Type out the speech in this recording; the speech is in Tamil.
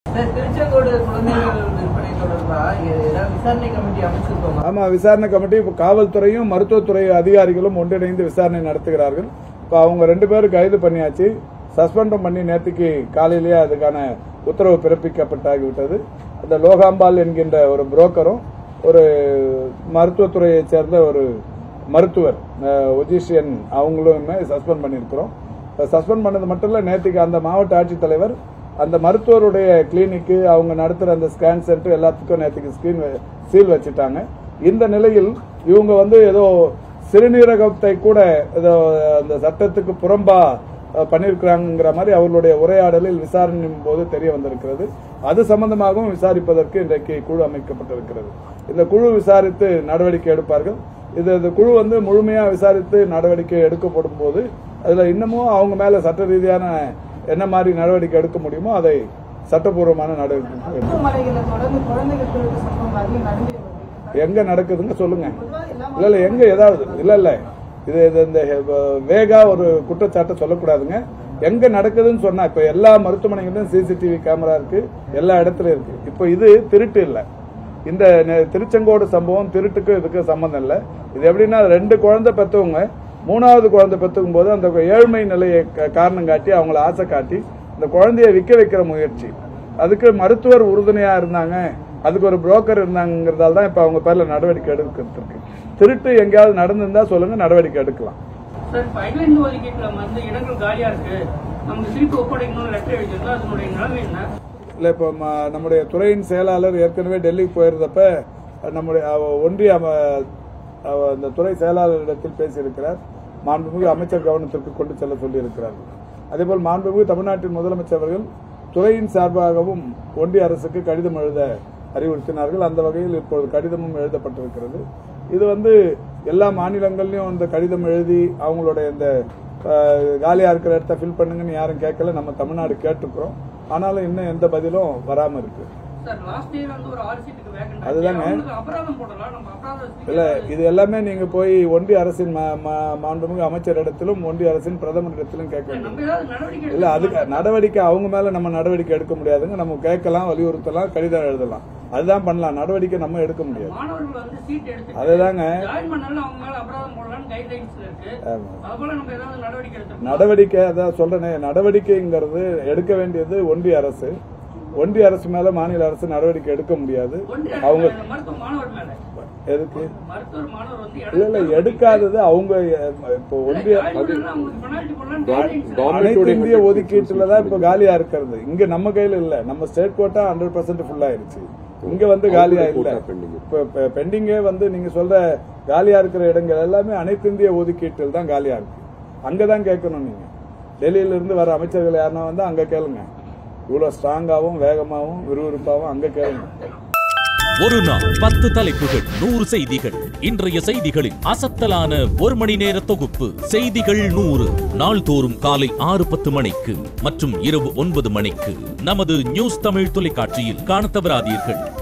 சார் திருச்செங்கோடு குழந்தைகள் விற்பனை தொடர்பா ஏதாவது விசாரணை கமிட்டி அமைச்சிருக்கோமா ஆமா விசாரணை கமிட்டி இப்போ காவல்துறையும் மருத்துவத்துறை அதிகாரிகளும் ஒன்றிணைந்து விசாரணை நடத்துகிறார்கள் இப்போ அவங்க ரெண்டு பேரும் கைது பண்ணியாச்சு சஸ்பெண்டும் பண்ணி நேற்றுக்கு காலையிலேயே அதுக்கான உத்தரவு பிறப்பிக்கப்பட்டாகிவிட்டது அந்த லோகாம்பால் என்கின்ற ஒரு புரோக்கரும் ஒரு மருத்துவத்துறையைச் சேர்ந்த ஒரு மருத்துவர் ஒஜிஷியன் அவங்களுமே சஸ்பெண்ட் பண்ணியிருக்கிறோம் சஸ்பெண்ட் பண்ணது மட்டும் இல்ல நேற்றுக்கு அந்த மாவட்ட ஆட்சித்தலைவர் அந்த மருத்துவருடைய கிளினிக்கு அவங்க நடத்துற அந்த ஸ்கேன் சென்டர் எல்லாத்துக்கும் நேற்றுக்கு ஸ்கிரீன் சீல் வச்சுட்டாங்க இந்த நிலையில் இவங்க வந்து ஏதோ சிறுநீரகத்தை கூட ஏதோ அந்த சட்டத்துக்கு புறம்பா அஹ், பண்ணியிருக்கிறாங்கிற மாதிரி அவர்களுடைய உரையாடலில் விசாரணையின் போது தெரிய வந்திருக்கிறது அது சம்பந்தமாகவும் விசாரிப்பதற்கு இன்றைக்கு குழு அமைக்கப்பட்டிருக்கிறது இந்த குழு விசாரித்து நடவடிக்கை எடுப்பார்கள் இது இந்த குழு வந்து முழுமையா விசாரித்து நடவடிக்கை எடுக்கப்படும் போது அதுல இன்னமும் அவங்க மேல சட்ட ரீதியான என்ன மாதிரி நடவடிக்கை எடுக்க முடியுமோ அதை சட்டபூர்வமான நடவடிக்கை எடுக்க வேண்டும். மருத்துவமனைகளில் தொடர்ந்து குழந்தைகள் திருட்டு சம்பவம் அதிகம் நடந்து வருது. எங்க நடக்குதுன்னு சொல்லுங்க பொதுவா எல்லா இல்ல இல்ல எங்க ஏதாவது இல்ல இல்ல இது இது இந்த அஹ், வேகா ஒரு குற்றச்சாட்டை சொல்லக்கூடாதுங்க எங்க நடக்குதுன்னு சொன்னா இப்ப எல்லா மருத்துவமனைகளிலும் சிசிடிவி கேமரா இருக்கு எல்லா இடத்துலயும் இருக்கு இப்போ இது திருட்டு இல்ல இந்த நெ- திருச்செங்கோடு சம்பவம் திருட்டுக்கு இதுக்கு சம்பந்தம் இல்ல இது எப்படின்னா ரெண்டு குழந்தை பெற்றவங்க மூணாவது குழந்தை பெற்றுக்கும் போது அந்த ஏழ்மை நிலையை க- காரணம் காட்டி அவங்கள ஆசை காட்டி அந்த குழந்தைய விற்க வைக்கிற முயற்சி அதுக்கு மருத்துவர் உறுதுணையா இருந்தாங்க அதுக்கு ஒரு புரோக்கர் இருந்தாங்கிறதால தான் இப்ப அவங்க பேர்ல நடவடிக்கை எடுக்கிறது இருக்கு திருட்டு எங்கேயாவது நடந்திருந்தா சொல்லுங்க நடவடிக்கை எடுக்கலாம் சார் இப்ப ஐலண்ட் ஒதுக்கீட்டுல வந்து இடங்கள் காலியா இருக்கு நமக்கு திருப்பி ஒப்படைக்கணும்னு லெட்டர் எழுதியிருந்தா அதனுடைய நிலைமை என்ன இல்ல இப்ப ம- நம்முடைய துறையின் செயலாளர் ஏற்கனவே டெல்லிக்கு போயிருந்தப்ப நம்முடைய அவ- ஒன்றிய அம- அவ- அந்த துறை செயலாளரிடத்தில் பேசியிருக்கிறார் மாண்புமிகு அமைச்சர் கவனத்திற்கு கொண்டு செல்ல சொல்லியிருக்கிறார் அதேபோல் மாண்புமிகு தமிழ்நாட்டின் முதலமைச்சர் அவர்கள் துறையின் சார்பாகவும் ஒன்றிய அரசுக்கு கடிதம் எழுத அறிவுறுத்தினார்கள் அந்த வகையில் இப்பொழுது கடிதமும் எழுதப்பட்டிருக்கிறது இது வந்து எல்லா மாநிலங்கள்லயும் இந்த கடிதம் எழுதி அவங்களுடைய இந்த அஹ், காலியா இருக்கிற இடத்த ஃபில் பண்ணுங்கன்னு யாரும் கேட்கல நம்ம தமிழ்நாடு கேட்டுக்கிறோம் ஆனாலும் இன்னும் எந்த பதிலும் வராம இருக்கு சார் லாஸ்ட் இயர் வந்து ஒரு ஆறு சீட்டுக்கு வேகண்ட் அதுதாங்க. அவங்களுக்கு அபராதம் போடலாம் நம்ம அபராதம் இல்ல இது எல்லாமே நீங்க போய் ஒன்றிய அரசின் ம- ம- மாண்புமிகு அமைச்சரிடத்திலும் ஒன்றிய அரசின் பிரதமரிடத்திலும் கேட்க வேண்டும் நம்ம ஏதாவது நடவடிக்கை இல்ல அதுக்கு நடவடிக்கை அவங்க மேல நம்ம நடவடிக்கை எடுக்க முடியாதுங்க நம்ம கேட்கலாம் வலியுறுத்தலாம் கடிதம் எழுதலாம் அதுதான் பண்ணலாம் நடவடிக்கை நம்ம எடுக்க முடியாது மாணவர்கள் வந்து சீட் எடுத்து அதுதாங்க ஜாயின் பண்ணாலும் அவங்க மேல அபராதம் போடலாம்னு கைட்லைன்ஸ்ல இருக்கு ஆமா. அதுபோல நம்ம ஏதாவது நடவடிக்கை எடுத்துக்கணும் நடவடிக்கை அதான் சொல்றேனே நடவடிக்கைங்கிறது எடுக்க வேண்டியது ஒன்றிய அரசு ஒன்றிய அரசு மேல மாநில அரசு நடவடிக்கை எடுக்க முடியாது ஒன்றிய அவங்க அரசு மருத்துவ மாணவர் மேல எதுக்கு மருத்துவர் மாணவர் வந்து இல்ல இல்ல எடுக்காதது அவங்க அஹ், இப்போ ஒன்றிய அவங்களுக்கு பெனால்டி போடலாம்னு guidelines அனைத்து இந்திய ஒதுக்கீட்டுல தான் இப்ப காலியா இருக்கிறது இங்க நம்ம கையில இல்ல நம்ம state quota hundred percent full ஆயிருச்சு இங்க வந்து காலியா இல்ல இப்ப பெண்டிங்கே வந்து நீங்க சொல்ற காலியா இருக்கிற இடங்கள் எல்லாமே அனைத்து இந்திய ஒதுக்கீட்டில் தான் காலியா இருக்கு அங்கதான் கேட்கணும் நீங்க டெல்லியில இருந்து வர அமைச்சர்கள் யாருன்னா வந்து அங்க கேளுங்க இவ்வளவு ஸ்ட்ராங்காவும் வேகமாவும் விறுவிறுப்பாவும் அங்க கேளுங்க ஒரு நாள் பத்து தலைப்புகள் நூறு செய்திகள் இன்றைய செய்திகளின் அசத்தலான ஒரு மணி நேர தொகுப்பு செய்திகள் நூறு நாள்தோறும் காலை ஆறு பத்து மணிக்கு மற்றும் இரவு ஒன்பது மணிக்கு நமது நியூஸ் தமிழ் தொலைக்காட்சியில் காணத் தவறாதீர்கள்